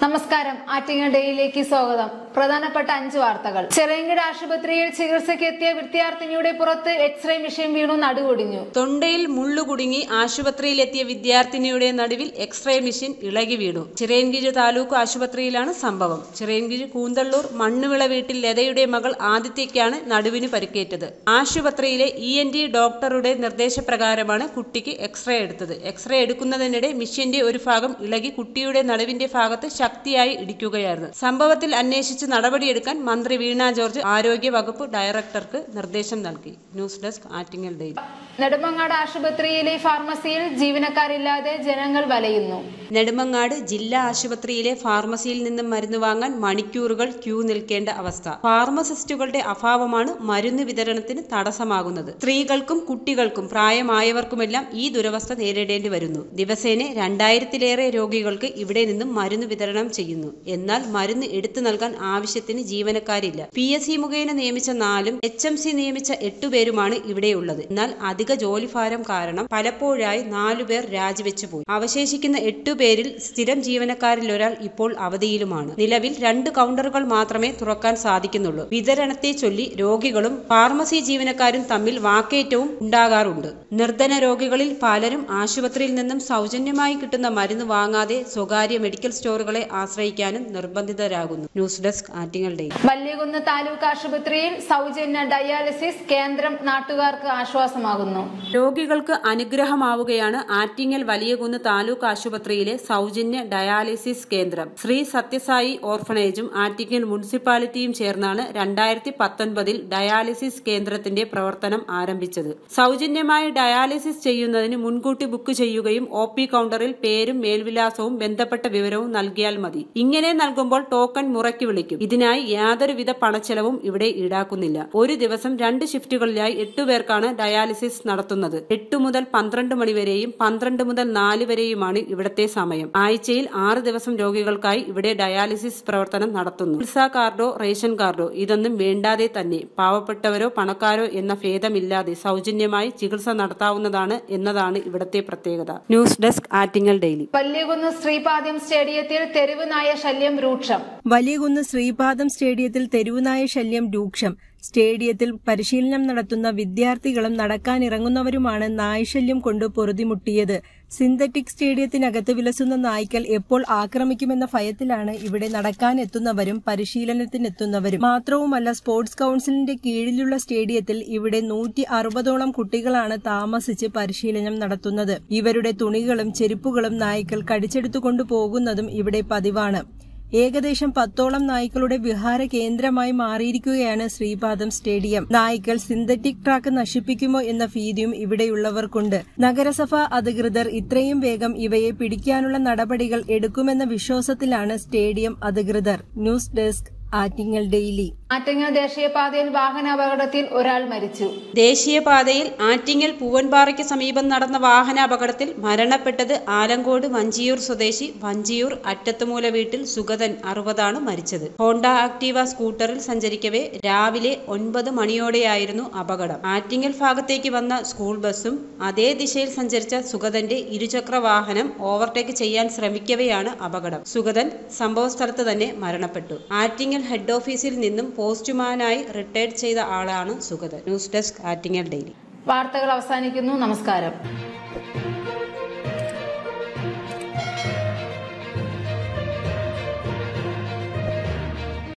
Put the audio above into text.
നമസ്കാരം ആറ്റിങ്ങൽ ഡേയിലേക്ക് സ്വാഗതം പ്രധാനപ്പെട്ട അഞ്ച് വാർത്തകൾ ചെറിയങ്കട് ആശുപത്രിയിൽ ചികിത്സയ്ക്ക് എത്തിയ വിദ്യാർത്ഥിനിയുടെ പുറത്ത് എക്സ്റേ മെഷീൻ വീണു നടുവൊടിഞ്ഞു തൊണ്ടയിൽ മുള്ളു കുടുങ്ങി ആശുപത്രിയിലെത്തിയ വിദ്യാർത്ഥിനിയുടെ നടുവിൽ എക്സ്റേ മെഷീൻ ഇളകി വീണു ചിറയൻകീഴ് താലൂക്ക് ആശുപത്രിയിലാണ് സംഭവം ചിറയൻകീഴ് കൂന്തള്ളൂർ മണ്ണുവിള വീട്ടിൽ ലതയുടെ മകൾ ആദിത്യയ്ക്കാണ് നടുവിന് പരിക്കേറ്റത് ആശുപത്രിയിലെ ഇ എൻ ഡി ഡോക്ടറുടെ നിർദ്ദേശപ്രകാരമാണ് കുട്ടിക്ക് എക്സ്റേ എടുത്തത് എക്സ്റേ എടുക്കുന്നതിനിടെ മെഷീന്റെ ഒരു ഭാഗം ഇളകി കുട്ടിയുടെ നടുവിന്റെ ഭാഗത്ത് ശക്തിയായി ഇടിക്കുകയായിരുന്നു സംഭവത്തിൽ അന്വേഷിച്ച് നടപടിയെടുക്കാൻ മന്ത്രി വീണ ജോർജ് ആരോഗ്യ വകുപ്പ് ഡയറക്ടർക്ക് നിർദ്ദേശം നൽകി news desk Attingal daily Nedumangad ആശുപത്രിയിലെ ഫാർമസിയിൽ ജീവനക്കാരില്ലാതെ ജനങ്ങൾ വലയുന്നു നെടുമങ്ങാട് ജില്ലാ ആശുപത്രിയിലെ ഫാർമസിയിൽ നിന്നും മരുന്ന് വാങ്ങാൻ മണിക്കൂറുകൾ ക്യൂ നിൽക്കേണ്ട അവസ്ഥ ഫാർമസിസ്റ്റുകളുടെ അഭാവമാണ് മരുന്ന് വിതരണത്തിന് തടസ്സമാകുന്നത് സ്ത്രീകൾക്കും കുട്ടികൾക്കും പ്രായമായവർക്കുമെല്ലാം ഈ ദുരവസ്ഥ നേരിടേണ്ടി വരുന്നു ദിവസേന രണ്ടായിരത്തിലേറെ രോഗികൾക്ക് ഇവിടെ നിന്നും മരുന്ന് വിതരണം ചെയ്യുന്നു എന്നാൽ മരുന്ന് എടുത്തു നൽകാൻ ആവശ്യത്തിന് ജീവനക്കാരില്ല പി എസ് സി മുഖേന നിയമിച്ച നാലും എച്ച് എം സി നിയമിച്ച എട്ടുപേരുമാണ് ഇവിടെയുള്ളത് എന്നാൽ അധിക ജോലിഭാരം കാരണം പലപ്പോഴായി നാലുപേർ രാജിവെച്ചു പോയി അവശേഷിക്കുന്ന എട്ടുപേരിൽ സ്ഥിരം ജീവനക്കാരിൽ ഒരാൾ ഇപ്പോൾ അവധിയിലുമാണ് നിലവിൽ രണ്ട് കൗണ്ടറുകൾ മാത്രമേ തുറക്കാൻ സാധിക്കുന്നുള്ളൂ വിതരണത്തെ ചൊല്ലി രോഗികളും ഫാർമസി ജീവനക്കാരും തമ്മിൽ വാക്കേറ്റവും ഉണ്ടാകാറുണ്ട് നിർധന രോഗികളിൽ പലരും ആശുപത്രിയിൽ നിന്നും സൗജന്യമായി കിട്ടുന്ന മരുന്ന് വാങ്ങാതെ സ്വകാര്യ മെഡിക്കൽ സ്റ്റോറുകളെ ആശ്രയിക്കാനും നിർബന്ധിതരാകുന്നു news desk Attingal day Valiyakunnu taluk ആശുപത്രിയിൽ സൗജന്യ ഡയാലിസിസ് കേന്ദ്രം നാട്ടുകാർക്ക് ആശ്വാസമാകുന്നു രോഗികൾക്ക് അനുഗ്രഹമാവുകയാണ് ആറ്റിങ്ങൽ വലിയകുന്ന് താലൂക്ക് ആശുപത്രിയിലെ സൗജന്യ ഡയാലിസിസ് കേന്ദ്രം ശ്രീ സത്യസായി ഓർഫണേജും ആറ്റിങ്ങൽ മുനിസിപ്പാലിറ്റിയും ചേർന്നാണ് രണ്ടായിരത്തി പത്തൊൻപതിൽ ഡയാലിസിസ് കേന്ദ്രത്തിന്റെ പ്രവർത്തനം ആരംഭിച്ചത് സൗജന്യമായി ഡയാലിസിസ് ചെയ്യുന്നതിന് മുൻകൂട്ടി ബുക്ക് ചെയ്യുകയും ഒ പി കൗണ്ടറിൽ പേരും മേൽവിലാസവും ബന്ധപ്പെട്ട വിവരവും നൽകിയാൽ മതി ഇങ്ങനെ നൽകുമ്പോൾ ടോക്കൺ മുറയ്ക്ക് വിളിക്കും ഇതിനായി യാതൊരുവിധ പണച്ചെലവും ഇവിടെ ഈടാക്കുന്നില്ല ഒരു ദിവസം രണ്ട് ഷിഫ്റ്റുകളിലായി എട്ടുപേർക്കാണ് ഡയാലിസിസ് നടത്തുന്നത് എട്ടു മുതൽ പന്ത്രണ്ട് മണിവരെയും പന്ത്രണ്ട് മുതൽ നാല് വരെയുമാണ് ഇവിടത്തെ സമയം ആഴ്ചയിൽ ആറ് ദിവസം രോഗികൾക്കായി ഇവിടെ ഡയാലിസിസ് പ്രവർത്തനം നടത്തുന്നു ചികിത്സാ കാർഡോ റേഷൻ കാർഡോ ഇതൊന്നും വേണ്ടാതെ തന്നെ പാവപ്പെട്ടവരോ പണക്കാരോ എന്ന ഭേദമില്ലാതെ സൗജന്യമായി ചികിത്സ നടത്താവുന്നതാണ് എന്നതാണ് ഇവിടത്തെ പ്രത്യേകത news desk Attingal daily Valiyakunnu Sreepadam സ്റ്റേഡിയത്തിൽ തെരുവ് നായ ശല്യം രൂക്ഷം വലിയകുന്ന് ശ്രീപാദം സ്റ്റേഡിയത്തിൽ തെരുവുനായ ശല്യം രൂക്ഷം സ്റ്റേഡിയത്തിൽ പരിശീലനം നടത്തുന്ന വിദ്യാർത്ഥികളും നടക്കാനിറങ്ങുന്നവരുമാണ് നായ്ശല്യം കൊണ്ട് പൊറുതിമുട്ടിയത് സിന്തറ്റിക് സ്റ്റേഡിയത്തിനകത്ത് വിലസുന്ന നായ്ക്കൾ എപ്പോൾ ആക്രമിക്കുമെന്ന ഭയത്തിലാണ് ഇവിടെ നടക്കാനെത്തുന്നവരും പരിശീലനത്തിനെത്തുന്നവരും മാത്രവുമല്ല സ്പോർട്സ് കൌൺസിലിന്റെ കീഴിലുള്ള സ്റ്റേഡിയത്തിൽ ഇവിടെ നൂറ്റി അറുപതോളം കുട്ടികളാണ് താമസിച്ച് പരിശീലനം നടത്തുന്നത് ഇവരുടെ തുണികളും ചെരുപ്പുകളും നായ്ക്കൾ കടിച്ചെടുത്തുകൊണ്ടു പോകുന്നതും ഇവിടെ പതിവാണ് ഏകദേശം പത്തോളം നായ്ക്കളുടെ വിഹാര കേന്ദ്രമായി മാറിയിരിക്കുകയാണ് ശ്രീപാദം സ്റ്റേഡിയം നായ്ക്കൾ സിന്തറ്റിക് ട്രാക്ക് നശിപ്പിക്കുമോ എന്ന ഭീതിയും ഇവിടെയുള്ളവർക്കുണ്ട് നഗരസഭ അധികൃതർ ഇത്രയും വേഗം ഇവയെ പിടിക്കാനുള്ള നടപടികൾ എടുക്കുമെന്ന വിശ്വാസത്തിലാണ് സ്റ്റേഡിയം അധികൃതർ news desk Attingal daily Attingal ദേശീയപാതയിൽ വാഹനാപകടത്തിൽ ഒരാൾ മരിച്ചു ദേശീയപാതയിൽ ആറ്റിങ്ങൽ പൂവൻപാറയ്ക്ക് സമീപം നടന്ന വാഹനാപകടത്തിൽ മരണപ്പെട്ടത് ആലങ്കോട് വഞ്ചിയൂർ സ്വദേശി വഞ്ചിയൂർ അറ്റത്തുമൂല വീട്ടിൽ സുഗതൻ അറുപതാണ് മരിച്ചത് ഹോണ്ട ആക്ടീവ സ്കൂട്ടറിൽ സഞ്ചരിക്കവേ രാവിലെ ഒൻപത് മണിയോടെയായിരുന്നു അപകടം ആറ്റിങ്ങൽ ഭാഗത്തേക്ക് വന്ന സ്കൂൾ ബസ്സും അതേ ദിശയിൽ സഞ്ചരിച്ച സുഗതന്റെ ഇരുചക്ര വാഹനം ഓവർടേക്ക് ചെയ്യാൻ ശ്രമിക്കവെയാണ് അപകടം സുഗതൻ സംഭവസ്ഥലത്ത് തന്നെ മരണപ്പെട്ടു ആറ്റിങ്ങൽ ഹെഡ് ഓഫീസിൽ നിന്നും പോസ്റ്റ്മാനായി റിട്ടയർഡ് ചെയ്ത ആളാണ് Sugathan news desk Attingal daily വാർത്തകൾ അവസാനിക്കുന്നു നമസ്കാരം